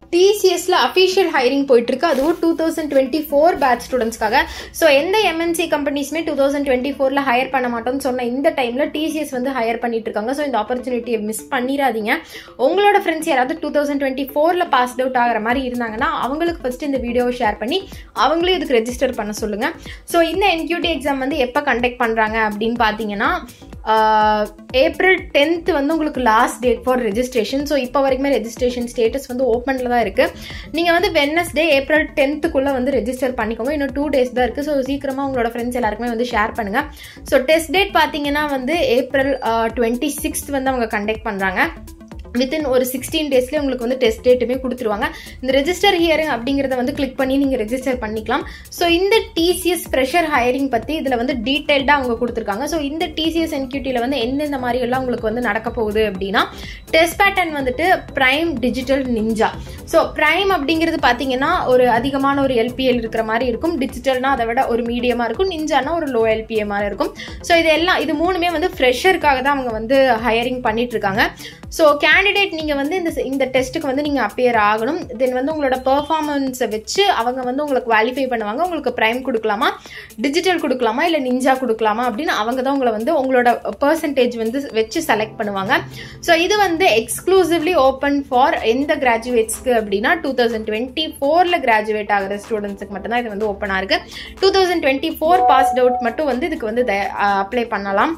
டிசிஎஸ்ல official hiring போயிட்டு இருக்கு அதுவும் two thousand twenty four batch ஸ்டூடெண்ட்ஸ்க்காக ஸோ எந்த எம்என்சி கம்பெனிஸுமே டூ தௌசண்ட் டுவெண்ட்டி ஃபோர்ல ஹையர் பண்ண மாட்டோம்னு சொன்ன இந்த டைம்ல டிசிஎஸ் வந்து ஹையர் பண்ணிட்டு இருக்காங்க ஸோ இந்த ஆப்பர்ச்சுனிட்டியை மிஸ் பண்ணிடாதீங்க உங்களோட ஃப்ரெண்ட்ஸ் யாராவது டூ தௌசண்ட் டுவெண்ட்டி ஃபோர்ல பாஸ் அவுட் ஆகிற மாதிரி இருந்தாங்கன்னா அவங்களுக்கு ஃபர்ஸ்ட் இந்த வீடியோவை ஷேர் பண்ணி அவங்களையும் இதுக்கு ரெஜிஸ்டர் பண்ண சொல்லுங்க ஸோ இந்த என்கியூடி எக்ஸாம் வந்து எப்போ கண்டக்ட் பண்றாங்க அப்படின்னு பார்த்தீங்கன்னா ஏப்ரல் டென்த் வந்து உங்களுக்கு last date for registration so இப்போ வரைக்குமே ரெஜிஸ்ட்ரேஷன் ஸ்டேட்டஸ் வந்து ஓப்பனில் தான் இருக்குது நீங்கள் வந்து வெனஸ்டே ஏப்ரல் டென்த்துக்குள்ளே வந்து ரெஜிஸ்டர் பண்ணிக்கோங்க இன்னும் டூ டேஸ் தான் இருக்குது ஸோ சீக்கிரமாக உங்களோட ஃப்ரெண்ட்ஸ் எல்லாருக்குமே வந்து ஷேர் பண்ணுங்கள் ஸோ டெஸ்ட் டேட் பார்த்தீங்கன்னா வந்து ஏப்ரல் டுவெண்ட்டி சிக்ஸ்த் வந்து அவங்க கண்டக்ட் பண்ணுறாங்க வித்தின் ஒரு சிக்ஸ்டீன் டேஸ்லேயே உங்களுக்கு வந்து டெஸ்ட் டேட்டுமே கொடுத்துருவாங்க இந்த ரெஜிஸ்டர் ஹியரிங் அப்படிங்கிறத வந்து கிளிக் பண்ணி நீங்கள் ரெஜிஸ்டர் பண்ணிக்கலாம் ஸோ இந்த டிசிஎஸ் ஃப்ரெஷர் ஹையரிங் பற்றி இதில் வந்து டீட்டெயில்டாக அவங்க கொடுத்துருக்காங்க ஸோ இந்த டிசிஎஸ் என்கியூட்டியில் வந்து எந்தெந்த மாதிரி எல்லாம் உங்களுக்கு வந்து நடக்க போகுது அப்படின்னா டெஸ்ட் பேட்டர்ன் வந்துட்டு prime digital ninja so prime அப்படிங்கிறது பார்த்தீங்கன்னா ஒரு அதிகமான ஒரு எல்பிஎல் இருக்கிற மாதிரி இருக்கும் டிஜிட்டல்னா அதை விட ஒரு மீடியமாக இருக்கும் நிஞ்சானா ஒரு லோ எல்பிஏ மாதிரி இருக்கும் ஸோ இது எல்லாம் இது மூணுமே வந்து ஃப்ரெஷருக்காக தான் அவங்க வந்து ஹையரிங் பண்ணிட்டு இருக்காங்க ஸோ கேண்டிடேட் நீங்கள் வந்து இந்த இந்த டெஸ்ட்டுக்கு வந்து நீங்கள் அப்பியர் ஆகணும் தென் வந்து உங்களோட பெர்ஃபார்மன்ஸை வச்சு அவங்க வந்து உங்களுக்கு குவாலிஃபை பண்ணுவாங்க உங்களுக்கு ப்ரைம் கொடுக்கலாமா டிஜிட்டல் கொடுக்கலாமா இல்லை நிஞ்சா கொடுக்கலாமா அப்படின்னு அவங்க தான் உங்களை வந்து உங்களோட பர்சன்டேஜ் வந்து வச்சு செலக்ட் பண்ணுவாங்க ஸோ இது வந்து எக்ஸ்க்ளூசிவ்லி ஓப்பன் ஃபார் எந்த கிராஜுவேட்ஸ்க்கு அப்படின்னா டூ தௌசண்ட் டுவெண்ட்டி ஃபோரில் கிராஜுவேட் ஆகிற ஸ்டூடெண்ட்ஸுக்கு மட்டும்தான் இது வந்து ஓப்பனாக இருக்குது two thousand twenty four pass out மட்டும் வந்து இதுக்கு வந்து அப்ளை பண்ணலாம்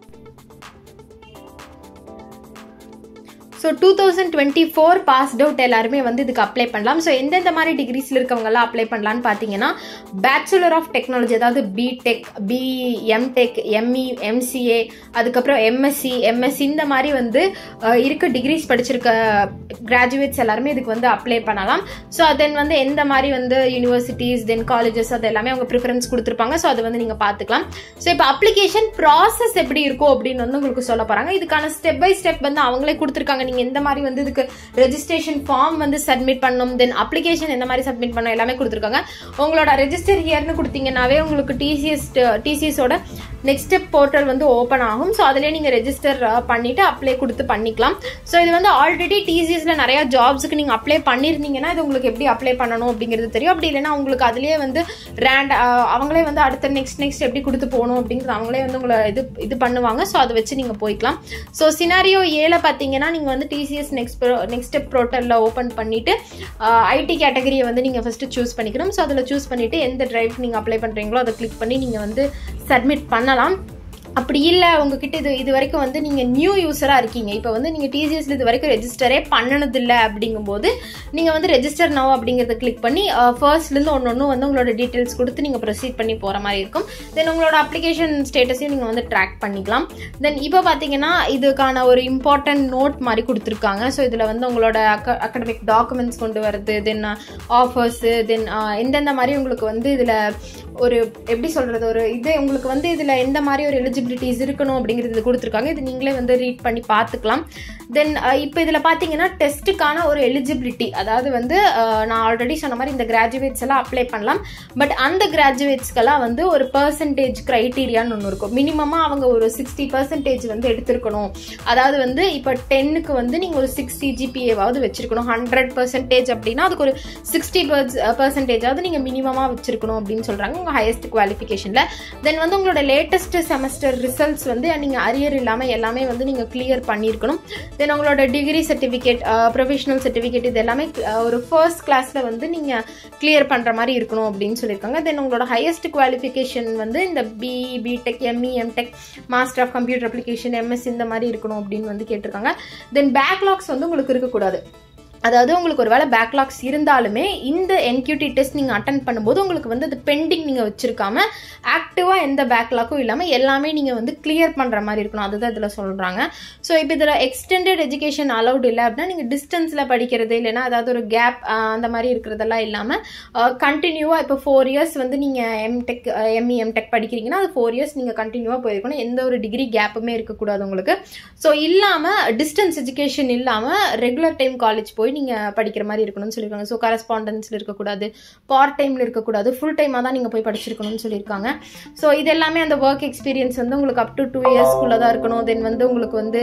so two thousand twenty four pass out எல்லாருமே வந்து இதுக்கு அப்ளை பண்ணலாம் ஸோ எந்தெந்த மாதிரி டிகிரிஸில் இருக்கவங்கலாம் அப்ளை பண்ணலான்னு பார்த்தீங்கன்னா பேச்சுலர் ஆஃப் டெக்னாலஜி அதாவது B Tech BE M Tech ME MCA அதுக்கப்புறம் எம்எஸ்சி எம்எஸ்சி இந்த மாதிரி வந்து இருக்க டிகிரிஸ் படிச்சிருக்க கிராஜுவேட்ஸ் எல்லாருமே இதுக்கு வந்து அப்ளை பண்ணலாம் ஸோ தென் வந்து எந்த மாதிரி வந்து யூனிவர்சிட்டிஸ் தென் காலேஜஸ் அது எல்லாமே அவங்க ப்ரிஃபரன்ஸ் கொடுத்துருப்பாங்க ஸோ அது வந்து நீங்கள் பார்த்துக்கலாம் ஸோ இப்போ அப்ளிகேஷன் ப்ராசஸ் எப்படி இருக்கும் அப்படின்னு வந்து உங்களுக்கு சொல்ல போகிறாங்க இதுக்கான ஸ்டெப் பை ஸ்டெப் வந்து அவங்களே கொடுத்துருக்காங்க நீங்கள் எந்த மாதிரி வந்து இதுக்கு ரெஜிஸ்ட்ரேஷன் ஃபார்ம் வந்து சப்மிட் பண்ணணும் தென் அப்ளிகேஷன் எந்த மாதிரி சப்மிட் பண்ணணும் எல்லாமே கொடுத்துருக்காங்க உங்களோட ரெஜிஸ்டர் ஹியர்னு கொடுத்தீங்கன்னாவே உங்களுக்கு டிசிஎஸ் டிசிஎஸோட நெக்ஸ்ட் ஸ்டெப் போர்ட்டல் வந்து ஓப்பன் ஆகும் ஸோ அதிலே நீங்கள் ரெஜிஸ்டர் பண்ணிட்டு அப்ளை கொடுத்து பண்ணிக்கலாம் ஸோ இது வந்து ஆல்ரெடி டிசிஎஸ்ல நிறைய ஜாப்ஸுக்கு நீங்கள் அப்ளை பண்ணியிருந்தீங்கன்னா இது உங்களுக்கு எப்படி அப்ளை பண்ணணும் அப்படிங்கிறது தெரியும் அப்படி இல்லைன்னா உங்களுக்கு அதுலேயே வந்து ரேண்ட் அவங்களே வந்து அடுத்த நெக்ஸ்ட் நெக்ஸ்ட் எப்படி கொடுத்து போகணும் அப்படிங்கிறது அவங்களே வந்து உங்களை இது இது பண்ணுவாங்க ஸோ அதை வச்சு நீங்கள் போய்க்கலாம் ஸோ சினாரியோ ஏல பார்த்தீங்கன்னா நீங்கள் வந்து டிசிஎஸ் நெக்ஸ்ட் நெக்ஸ்ட் ஸ்டெப் போர்ட்டலில் ஓப்பன் பண்ணிவிட்டு ஐடி கேட்டகரியை வந்து நீங்கள் ஃபஸ்ட்டு சூஸ் பண்ணிக்கணும் ஸோ அதில் சூஸ் பண்ணிவிட்டு எந்த டிரைவ்க்கு நீங்கள் அப்ளை பண்ணுறீங்களோ அதை கிளிக் பண்ணி நீங்கள் வந்து சப்மிட் பண்ணலாம் அப்படி இல்லை உங்ககிட்ட இது இது வரைக்கும் வந்து நீங்கள் நியூ யூஸராக இருக்கீங்க இப்போ வந்து நீங்கள் டிசிஎஸ்ல இது வரைக்கும் ரெஜிஸ்டரே பண்ணனதில்லை அப்படிங்கும்போது நீங்கள் வந்து ரெஜிஸ்டர் நோ அப்படிங்கிறத கிளிக் பண்ணி ஃபர்ஸ்ட்லேருந்து ஒன்று ஒன்று வந்து உங்களோட டீட்டெயில்ஸ் கொடுத்து நீங்கள் ப்ரொசீட் பண்ணி போகிற மாதிரி இருக்கும் தென் உங்களோட அப்ளிகேஷன் ஸ்டேட்டஸையும் நீங்கள் வந்து ட்ராக் பண்ணிக்கலாம் தென் இப்போ பார்த்தீங்கன்னா இதுக்கான ஒரு இம்பார்ட்டன்ட் நோட் மாதிரி கொடுத்துருக்காங்க ஸோ இதில் வந்து உங்களோட அக்க அகடமிக் டாக்குமெண்ட்ஸ் கொண்டு வரது தென் ஆஃபர்ஸு தென் எந்தெந்த மாதிரி உங்களுக்கு வந்து இதில் ஒரு எப்படி சொல்கிறது ஒரு இது உங்களுக்கு வந்து இதில் எந்த மாதிரி ஒரு எலிஜிபிலிட்டிஸ் இருக்கணும் அப்படிங்கிறது கொடுத்துருக்காங்க இது நீங்களே வந்து ரீட் பண்ணி பார்த்துக்கலாம் தென் இப்போ இதில் பார்த்தீங்கன்னா டெஸ்ட்டுக்கான ஒரு எலிஜிபிலிட்டி அதாவது வந்து நான் ஆல்ரெடி சொன்ன மாதிரி இந்த கிராஜுவேட்ஸ் எல்லாம் அப்ளை பண்ணலாம் பட் அந்த கிராஜுவேட்ஸ்க்கெல்லாம் வந்து ஒரு பர்சன்டேஜ் க்ரைட்டீரியான்னு ஒன்று இருக்கும் மினிமமாக அவங்க ஒரு சிக்ஸ்டி பர்சன்டேஜ் வந்து எடுத்திருக்கணும் அதாவது வந்து இப்போ டென்னுக்கு வந்து நீங்கள் ஒரு சிக்ஸ்டி ஜிபிஏவாவது வச்சிருக்கணும் ஹண்ட்ரட் பர்சன்டேஜ் அப்படின்னா அதுக்கு ஒரு சிக்ஸ்டி பர்சன்டேஜாவது நீங்கள் மினிமமாக வச்சிருக்கணும் அப்படின்னு சொல்கிறாங்க உங்கள் ஹையஸ்ட் குவாலிஃபிகேஷனில் தென் வந்து உங்களோட லேட்டஸ்ட் செமஸ்டர் ரிசல்ட்ஸ் வந்து நீங்கள் அரியர் இல்லாமல் எல்லாமே வந்து நீங்கள் கிளியர் பண்ணியிருக்கணும் தென் உங்களோட டிகிரி சர்டிஃபிகேட் ப்ரொஃபஷனல் சர்டிஃபிகேட் இது எல்லாமே ஒரு ஃபர்ஸ்ட் கிளாஸில் வந்து நீங்கள் கிளியர் பண்ணுற மாதிரி இருக்கணும் அப்படின்னு சொல்லியிருக்காங்க தென் உங்களோட ஹையஸ்ட் குவாலிஃபிகேஷன் வந்து இந்த BE B Tech ME M Tech master of computer application MS இந்த மாதிரி இருக்கணும் அப்படின்னு வந்து கேட்டிருக்காங்க தென் பேக்லாக்ஸ் வந்து உங்களுக்கு இருக்கக்கூடாது அதாவது உங்களுக்கு ஒரு வேளை பேக்லாக்ஸ் இருந்தாலுமே இந்த என்கியூடி டெஸ்ட் நீங்கள் அட்டன் பண்ணும்போது உங்களுக்கு வந்து அது பெண்டிங் நீங்கள் வச்சிருக்காம ஆக்டிவாக எந்த பேக்லாக்கும் இல்லாமல் எல்லாமே நீங்கள் வந்து கிளியர் பண்ணுற மாதிரி இருக்கணும் அதுதான் இதில் சொல்கிறாங்க ஸோ இப்போ இதில் எக்ஸ்டெண்டட் எஜுகேஷன் அலௌட் இல்லை அப்படின்னா நீங்கள் டிஸ்டன்ஸில் படிக்கிறது இல்லைன்னா அதாவது ஒரு கேப் அந்த மாதிரி இருக்கிறதெல்லாம் இல்லாமல் கண்டினியூவாக இப்போ ஃபோர் இயர்ஸ் வந்து நீங்கள் எம்டெக் எம்இ எம்டெக் படிக்கிறீங்கன்னா அது ஃபோர் இயர்ஸ் நீங்கள் கண்டினியூவாக போயிருக்கணும் எந்த ஒரு டிகிரி கேப்புமே இருக்கக்கூடாது உங்களுக்கு ஸோ இல்லாமல் டிஸ்டன்ஸ் எஜுகேஷன் இல்லாமல் ரெகுலர் டைம் காலேஜ் போய் போய் நீங்கள் படிக்கிற மாதிரி இருக்கணும்னு சொல்லியிருக்காங்க ஸோ கரஸ்பாண்டன்ஸில் இருக்கக்கூடாது பார்ட் டைமில் இருக்கக்கூடாது ஃபுல் டைமாக தான் நீங்கள் போய் படிச்சிருக்கணும்னு சொல்லியிருக்காங்க ஸோ இது எல்லாமே அந்த ஒர்க் எக்ஸ்பீரியன்ஸ் வந்து உங்களுக்கு அப் டு டூ இயர்ஸ்க்குள்ளே தான் இருக்கணும் தென் வந்து உங்களுக்கு வந்து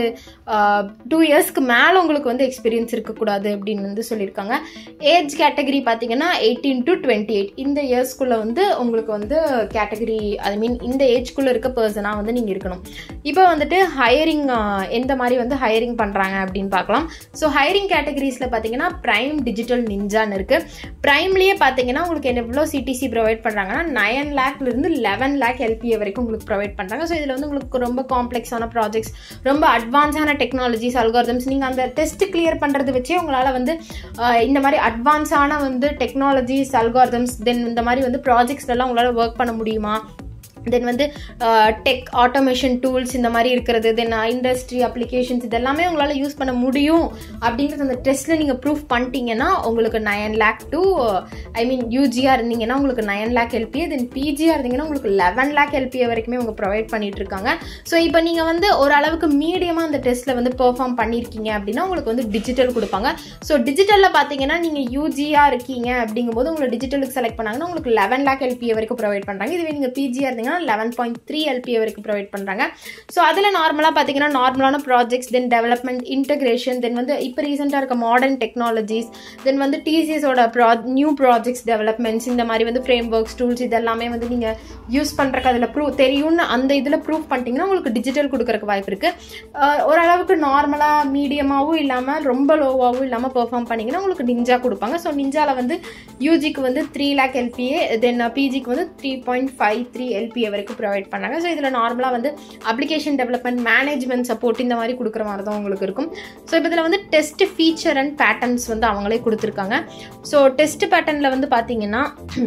டூ இயர்ஸ்க்கு மேலே உங்களுக்கு வந்து எக்ஸ்பீரியன்ஸ் இருக்கக்கூடாது அப்படின்னு வந்து சொல்லியிருக்காங்க ஏஜ் கேட்டகரி பார்த்தீங்கன்னா எயிட்டீன் டு டுவெண்ட்டி எயிட் இந்த இயர்ஸ்க்குள்ளே வந்து உங்களுக்கு வந்து கேட்டகரி ஐ மீன் இந்த ஏஜ்குள்ளே இருக்க பர்சனாக வந்து நீங்கள் இருக்கணும் இப்போ வந்துட்டு ஹையரிங் எந்த மாதிரி வந்து ஹையரிங் பண்ணுறாங்க அப்படின்னு பார்க்கலாம் ஸோ ஹையரிங் கேட்டகரிஸில் பார்த்தீங்கன்னா ப்ரைம் டிஜிட்டல் நிஞ்சான்னு இருக்குது ப்ரைம்லேயே பார்த்தீங்கன்னா உங்களுக்கு என்ன எவ்வளோ சிடிசி ப்ரொவைட் பண்ணுறாங்கன்னா நயன் லேக்லேருந்து லெவன் லேக் எல்பிஏ வரைக்கும் உங்களுக்கு ப்ரொவைட் பண்ணுறாங்க ஸோ இதில் வந்து உங்களுக்கு ரொம்ப காம்ப்ளெக்ஸான ப்ராஜெக்ட்ஸ் ரொம்ப அட்வான்ஸான டெக்னாலஜிஸ் அல்காரிதம்ஸ் நீங்கள் அந்த டெஸ்ட் கிளியர் பண்ணுறது வச்சே உங்களால் வந்து ஆஹ், இந்த மாதிரி அட்வான்ஸான வந்து டெக்னாலஜிஸ் அல்காரிதம்ஸ் தென் இந்த மாதிரி வந்து ப்ராஜெக்ட்ஸ்லாம் உங்களால் ஒர்க் பண்ண முடியுமா தென் வந்து டெக் ஆட்டோமேஷன் டூல்ஸ் இந்த மாதிரி இருக்கிறது தென் இண்டஸ்ட்ரி அப்ளிகேஷன்ஸ் இதெல்லாமே உங்களால் யூஸ் பண்ண முடியும் அப்படின்றது அந்த டெஸ்ட்டில் நீங்கள் ப்ரூஃப் பண்ணிட்டீங்கன்னா உங்களுக்கு nine lakh to I mean யூஜியாக இருந்தீங்கன்னா உங்களுக்கு நயன் லேக் எல்பிஏ தென் பிஜியாக இருந்தீங்கன்னா உங்களுக்கு லெவன் லேக் எல்பிஏ வரைக்குமே அவங்க ப்ரொவைட் பண்ணிட்டு இருக்காங்க ஸோ இப்போ நீங்கள் வந்து ஓரளவுக்கு மீடியமாக அந்த டெஸ்ட்டில் வந்து பெர்ஃபார்ம் பண்ணியிருக்கீங்க அப்படின்னா உங்களுக்கு வந்து டிஜிட்டல் கொடுப்பாங்க ஸோ டிஜிட்டலில் பார்த்தீங்கன்னா நீங்கள் யூஜியாக இருக்கீங்க அப்படிங்கும்போது உங்களை டிஜிட்டலுக்கு செலக்ட் பண்ணாங்கன்னா உங்களுக்கு லெவன் லேக் எல்பிஏ வரைக்கும் ப்ரொவைட் பண்ணுறாங்க இதுவே நீங்கள் பிஜியாக இருந்தீங்கன்னா லெவன் பாயிண்ட் த்ரீ எல்பிஏ வரைக்கும் ப்ரொவைட் பண்ணுறாங்க ஸோ அதில் நார்மலாக பார்த்தீங்கன்னா நார்மலான projects then development integration then வந்து இப்போ ரீசெண்டாக இருக்க மாடர்ன் டெக்னாலஜிஸ் தென் வந்து டிசிஎஸோட ப்ரா நியூ ப்ராஜெக்ட்ஸ் டெவலப்மெண்ட்ஸ் இந்த மாதிரி வந்து ஃப்ரேம் ஒர்க்ஸ் டூல்ஸ் இதெல்லாமே வந்து நீங்கள் யூஸ் பண்ணுறக்கு அதில் ப்ரூவ் தெரியும்னு அந்த இதில் ப்ரூவ் பண்ணிட்டீங்கன்னா உங்களுக்கு டிஜிட்டல் கொடுக்கறக்கு வாய்ப்பு இருக்குது ஓரளவுக்கு நார்மலாக மீடியமாகவும் இல்லாமல் ரொம்ப லோவாகவும் இல்லாமல் பெர்ஃபார்ம் பண்ணிங்கன்னா உங்களுக்கு நிஞ்சா கொடுப்பாங்க ஸோ நிஞ்சாவில் வந்து யூஜிக்கு வந்து த்ரீ லேக் எல்பிஏ தென் பிஜிக்கு வந்து three point five three LPA வரைக்கும் ப்ரொவைட் பண்ணாங்க ஸோ இதில் நார்மலாக வந்து அப்ளிகேஷன் டெவலப்மெண்ட் மேனேஜ்மெண்ட் சப்போர்ட் இந்த மாதிரி கொடுக்குற மாதிரி தான் உங்களுக்கு இருக்கும் ஸோ இப்போ இதில் வந்து டெஸ்ட் ஃபீச்சர் அண்ட் பேட்டர்ன்ஸ் வந்து அவங்களே கொடுத்துருக்காங்க ஸோ டெஸ்ட் பேட்டர்னில் வந்து பார்த்தீங்கன்னா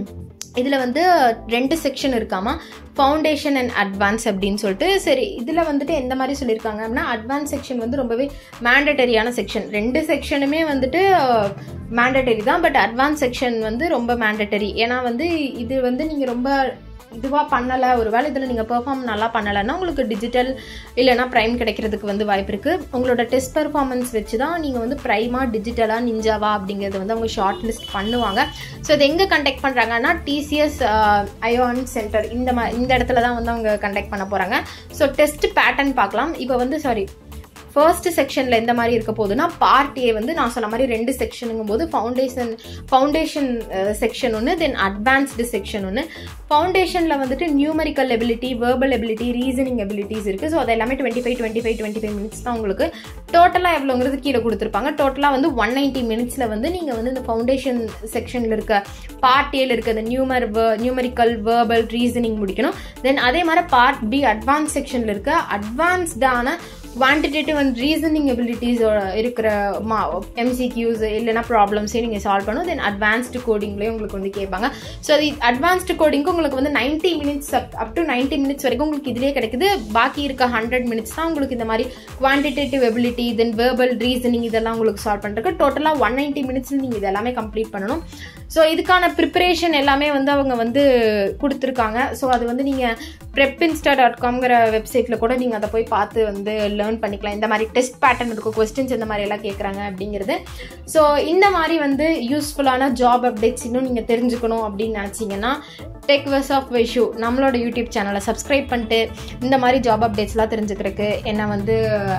இதில் வந்து ரெண்டு செக்ஷன் இருக்காமா ஃபவுண்டேஷன் அண்ட் அட்வான்ஸ் அப்படின்னு சொல்லிட்டு சரி இதில் வந்துட்டு எந்த மாதிரி சொல்லியிருக்காங்க அப்படின்னா அட்வான்ஸ் செக்ஷன் வந்து ரொம்பவே மேண்டட்டரியான செக்ஷன் ரெண்டு செக்ஷனுமே வந்துட்டு மேண்டட்டரி தான் பட் அட்வான்ஸ் செக்ஷன் வந்து ரொம்ப மேண்டட்டரி ஏன்னா வந்து இது வந்து நீங்கள் ரொம்ப இதுவாக பண்ணலை ஒரு வேளை இதில் நீங்கள் பெர்ஃபார்ம் நல்லா பண்ணலைன்னா உங்களுக்கு டிஜிட்டல் இல்லைனா ப்ரைம் கிடைக்கிறதுக்கு வந்து வாய்ப்பு இருக்குது உங்களோட டெஸ்ட் பெர்ஃபார்மன்ஸ் வச்சு தான் நீங்கள் வந்து ப்ரைமா டிஜிட்டலாக நிஞ்சாவா அப்படிங்கிறத வந்து அவங்க ஷார்ட் லிஸ்ட் பண்ணுவாங்க ஸோ இது எங்கே கண்டக்ட் பண்ணுறாங்கன்னா டிசிஎஸ் அயோன் சென்டர் இந்த மா இந்த இடத்துல தான் வந்து அவங்க கண்டக்ட் பண்ண போகிறாங்க ஸோ டெஸ்ட் பேட்டர்ன் பார்க்கலாம் இப்போ வந்து சாரி ஃபர்ஸ்ட் செக்ஷனில் எந்த மாதிரி இருக்க போகுதுன்னா பார்ட் ஏ வந்து நான் சொன்ன மாதிரி ரெண்டு செக்ஷனுங்கும் போது ஃபவுண்டேஷன் ஃபவுண்டேஷன் செக்ஷன் ஒன்று தென் அட்வான்ஸ்டு செக்ஷன் ஒன்று ஃபவுண்டேஷனில் வந்துட்டு numerical ability verbal ability reasoning abilities இருக்குது ஸோ அது எல்லாமே twenty five twenty five twenty five minutes தான் உங்களுக்கு டோட்டலாக எவ்வளோங்கிறது கீழே கொடுத்துருப்பாங்க டோட்டலாக வந்து ஒன் நைன்ட்டி மினிட்ஸில் வந்து நீங்கள் வந்து இந்த ஃபவுண்டேஷன் செக்ஷனில் இருக்க பார்ட் ஏல இருக்க அந்த நியூமர் நியூமரிக்கல் வேர்பல் ரீசனிங் முடிக்கணும் தென் அதே மாதிரி பார்ட் பி அட்வான்ஸ் செக்ஷனில் இருக்க அட்வான்ஸ்டான குவான்டிடேட்டிவ் அண்ட் ரீசனிங் எபிலிட்டிஸோட இருக்கிற மா எம்சிக்யூஸ் இல்லைனா ப்ராப்ளம்ஸே நீங்கள் சால்வ் பண்ணணும் தென் அட்வான்ஸ்டு கோடிங்லேயே உங்களுக்கு வந்து கேட்பாங்க ஸோ அது அட்வான்ஸ்டு கோடிங்க்கு உங்களுக்கு வந்து ninety minutes up up to ninety minutes வரைக்கும் உங்களுக்கு இதிலே கிடைக்குது பாக்கி இருக்க ஹண்ட்ரட் மினிட்ஸ் தான் உங்களுக்கு இந்த மாதிரி quantitative ability then verbal reasoning இதெல்லாம் உங்களுக்கு சால்வ் பண்ணுறதுக்கு டோட்டலாக ஒன் நைன்ட்டி மினிட்ஸில் நீங்கள் இது எல்லாமே கம்ப்ளீட் பண்ணணும் ஸோ இதுக்கான ப்ரிப்பரேஷன் எல்லாமே வந்து அவங்க வந்து கொடுத்துருக்காங்க ஸோ அது வந்து நீங்கள் ப்ரெப்பின்ஸ்டா டாட் காம்ங்கிற வெப்சைட்டில் கூட நீங்கள் அதை போய் பார்த்து வந்து லேர்ன் பண்ணிக்கலாம் இந்த மாதிரி டெஸ்ட் பேட்டர்ன் இருக்கும் கொஸ்டின்ஸ் இந்த மாதிரி எல்லாம் கேட்குறாங்க அப்படிங்கிறது ஸோ இந்த மாதிரி வந்து யூஸ்ஃபுல்லான ஜாப் அப்டேட்ஸ் இன்னும் நீங்கள் தெரிஞ்சுக்கணும் அப்படின்னு நினச்சிங்கன்னா டெக் வெஸ் ஆஃப் வைஷூ நம்மளோட யூடியூப் சேனலை சப்ஸ்கிரைப் பண்ணிட்டு இந்த மாதிரி ஜாப் அப்டேட்ஸ்லாம் தெரிஞ்சுக்கிறதுக்கு என்ன வந்து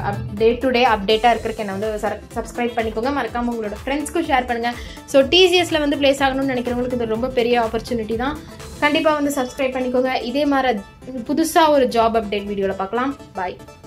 டே டு டே அப்டேட்டாக இருக்கிறதுக்கு என்ன வந்து சப்ஸ்கிரைப் பண்ணிக்கோங்க மறக்காமல் உங்களோட ஃப்ரெண்ட்ஸ்க்கும் ஷேர் பண்ணுங்கள் ஸோ டிசிஎஸில் வந்து ப்ளேஸ் ஆகணும்னு நினைக்கிறவங்களுக்கு இது ரொம்ப பெரிய ஆப்பர்ச்சுனிட்டி தான் கண்டிப்பாக வந்து சப்ஸ்கிரைப் பண்ணிக்கோங்க இதே மாதிரி புதுசாக ஒரு ஜாப் அப்டேட் வீடியோவில் பார்க்கலாம் பாய்